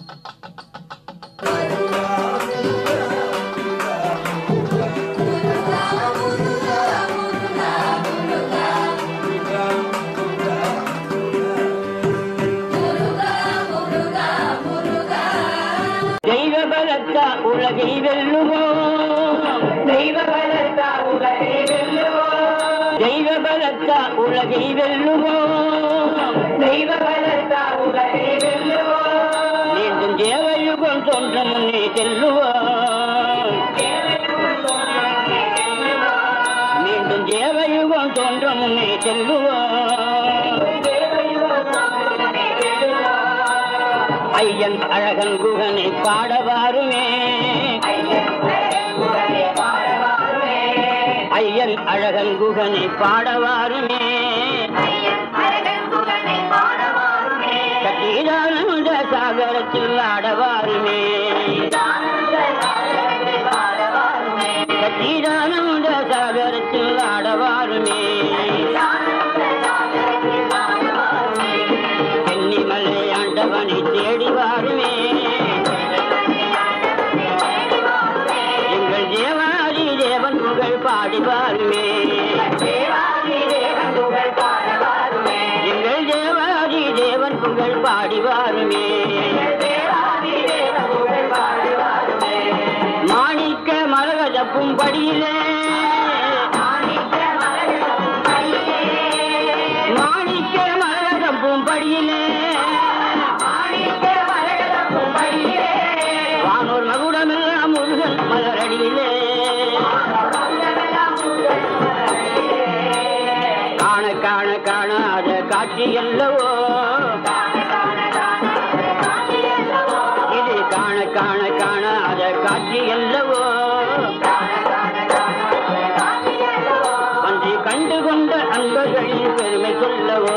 தெய்வ பலத்தா உலகை வெல்லுவோம் தெய்வ பலத்தா உலகை வெல்லுவோம் தெய்வ பலத்தா உலகை வெல்லுவோம் தெய்வ பலத்தா உலகை வெல்லுவோம் மீண்டும் தேவயுகம் தோன்ற முன்னே செல்லுவோம் மீண்டும் தேவயுகம் தோன்ற முன்னே செல்லுவோம் ஐயன் அழகன் குகனை பாடவாருமே ஐயன் அழகன் குகனை பாடவாருமே சத்தீரானந்த சாகரத்தில் ஆடவாருமே சத்தீரானந்த சாகரத்தில் ஆடவாருமே சென்னிமலை ஆண்டவனை தேடி வாருமே எங்கள் தேவாதி தேவன் புகழ் பாடி வாருமே எங்கள் தேவாதி தேவன் புகழ் பாடி வாருமே மாணிக்க மரகதப்பும் படியிலே மாணிக்க மரகதப்பும் படியிலே வானூர் மகுடமெல்லாம் முருகன் மலரடியிலே காண காண காணாத காட்சி அல்லவோ இது காண காண காணாத காட்சி அல்லவோ அன்று கண்டு கொண்ட அன்பர்களின் பெருமை சொல்லவோ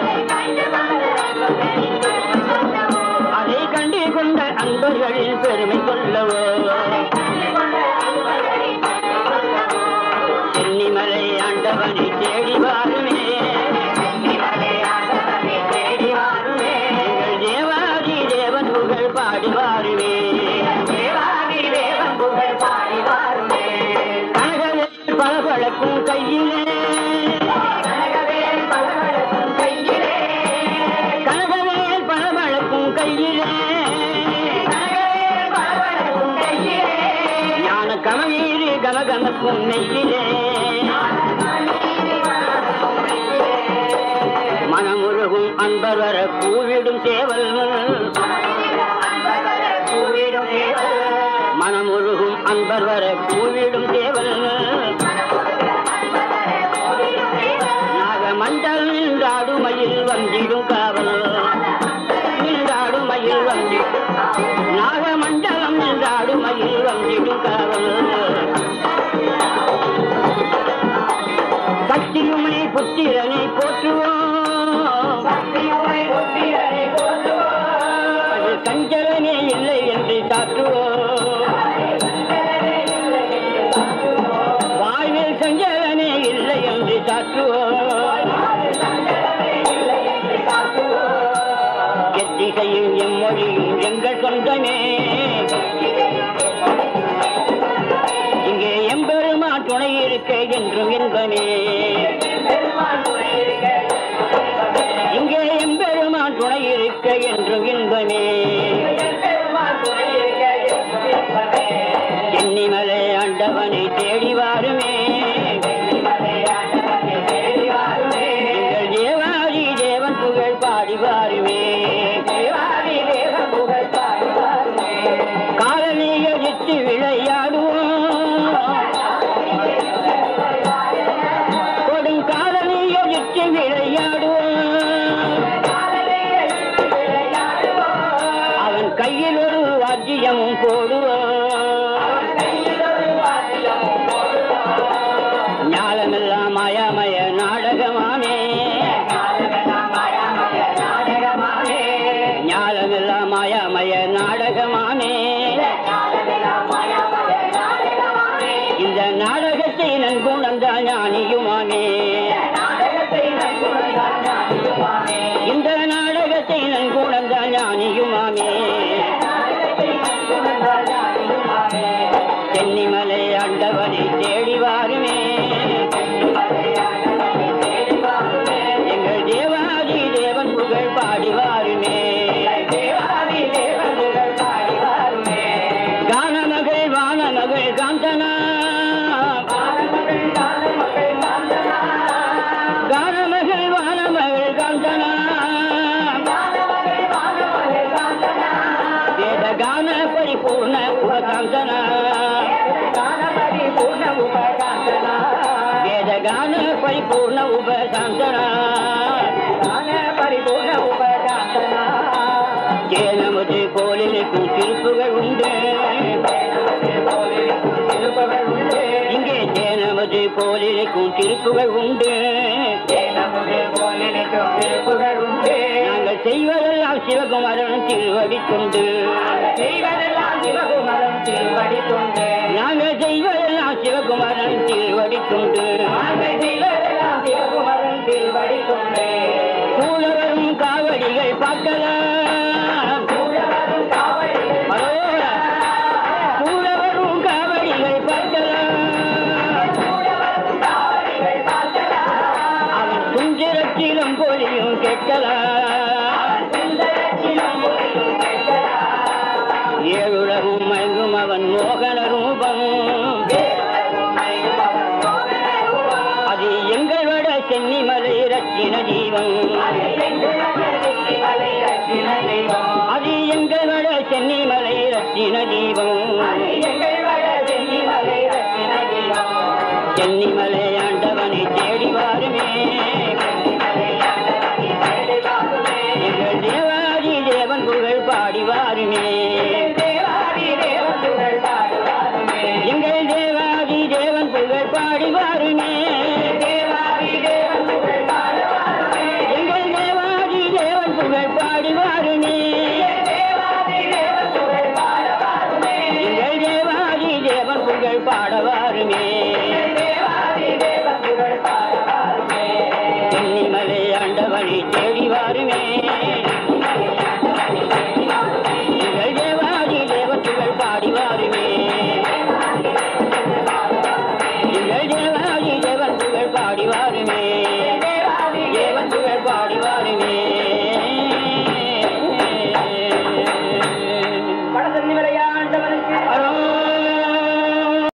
அதை கண்டு கொண்ட அன்பர்களின் பெருமை சொல்லவோ சென்னிமலை ஆண்டவனை தேடி வாருமே எங்கள் தேவாதி தேவன் புகழ் பாடி வாருமே கனகவேல் பளபளக்கும் கையிலே கனகவேல் பளபளக்கும் கையிலே ஞான கமநீரு கமகமக்கும் நெய்யிலே மனமுருகும் அன்பர் வர கூவிடும் சேவல் மனமுருகும் அன்பர் வர கூவிடும் சேவல் நாக மஞ்சள் நின்றாடுமையில் வந்திடும் காவல் நின்றாடுமையில் வந்தி நாக மண்டலம் நின்றாடுமையில் வந்திடும் காவல் சக்தியுமை புத்திரனை போற்றுவோம் அது கஞ்சலனே இல்லை என்று சாற்றுவோம் வாழ்வில் சஞ்சலனே இல்லை என்று சாற்றுவோம் எத்திசையும் எம்மொழியும் எங்கள் சொந்தமே இங்கே எம்பெருமா துணை இருக்க என்றும் இன்பமே இங்கே எம்பெருமான் துணை இருக்க என்றும் இன்பமே சென்னிமலை ஆண்டவனை தேடி வாருமே எங்கள் தேவாதி தேவன் புகழ் பாடி வாருமே காலனிய எதிர்த்து விளையாடுவோம் கொடும் காலனிய எதிர்த்து விளையாடுவோம் அவன் கையில் ஒரு வாத்தியமும் போடுவோம் ஞானமெல்லாம் மாயாமய நாடகமாமே ஞானமெல்லாம் மாயாமய நாடகமாமே இந்த நாடகத்தை நன்குணர்ந்தால் ஞானியுமாமே இந்த நாடகத்தை நன்குணர்ந்தால் ஞானியுமாமே பரிபூர்ண உபகாந்தனா பரிபூர்ண உபகாந்தனா வேதகான பரிபூர்ண உபகாந்தனா ஞான பரிபூர்ண உபகாந்தனா நமது போலிருக்கும் திருப்புகள் உண்டு திருப்பவர் உண்டு இங்கே நமது போலிருக்கும் திருப்புகள் உண்டு நமது போலிருக்கும் திருப்புகள் உண்டு நாங்கள் செய்வதெல்லாம் சிவகுமாரன் திருவடி கொண்டு செய்வதெல்லாம் சிவகுமரம் திருவடி கொண்டு நாங்கள் செய்வதெல்லாம் சிவகுமாரன் திருவடி கொண்டு நாங்கள் செய்வதெல்லாம் சிவகுமரம் திருவடி கொண்டு சூழவரும் காவடிகள் பார்க்கலாம் சூழவரும் காவடிகள் மனோகரா. சூழவரும் காவடிகள் பார்க்கலாம் சூழவரும் காவடிகள் பார்க்கலாம் அவன் குஞ்சிரத்திலும் பொலியும் கேட்கலாம் சிந்தனத்திலும் ஒளியும் கேட்கலாம் ஏழுலகும் மயங்கும் அவன் மோகன ரூபம் அது எங்கள் வட சென்னிமலை ரத்தின ஜீவம் அது எங்கள் வட சென்னிமலை ரத்தின ஜீவம் சென்னிமலை ஆண்டவனை தேடி வாருமே எங்கள் தேவாதி தேவன் புகழ் பாடி வாருமே எங்கள் தேவாதி தேவன் புகழ் பாடி வாருமே எங்கள் தேவாதி தேவன் புகழ் பாடி வாருமே எங்கள் தேவாதி தேவன் புகழ் பாட வாருமே சென்னிமலை ஆண்டவனை தேடி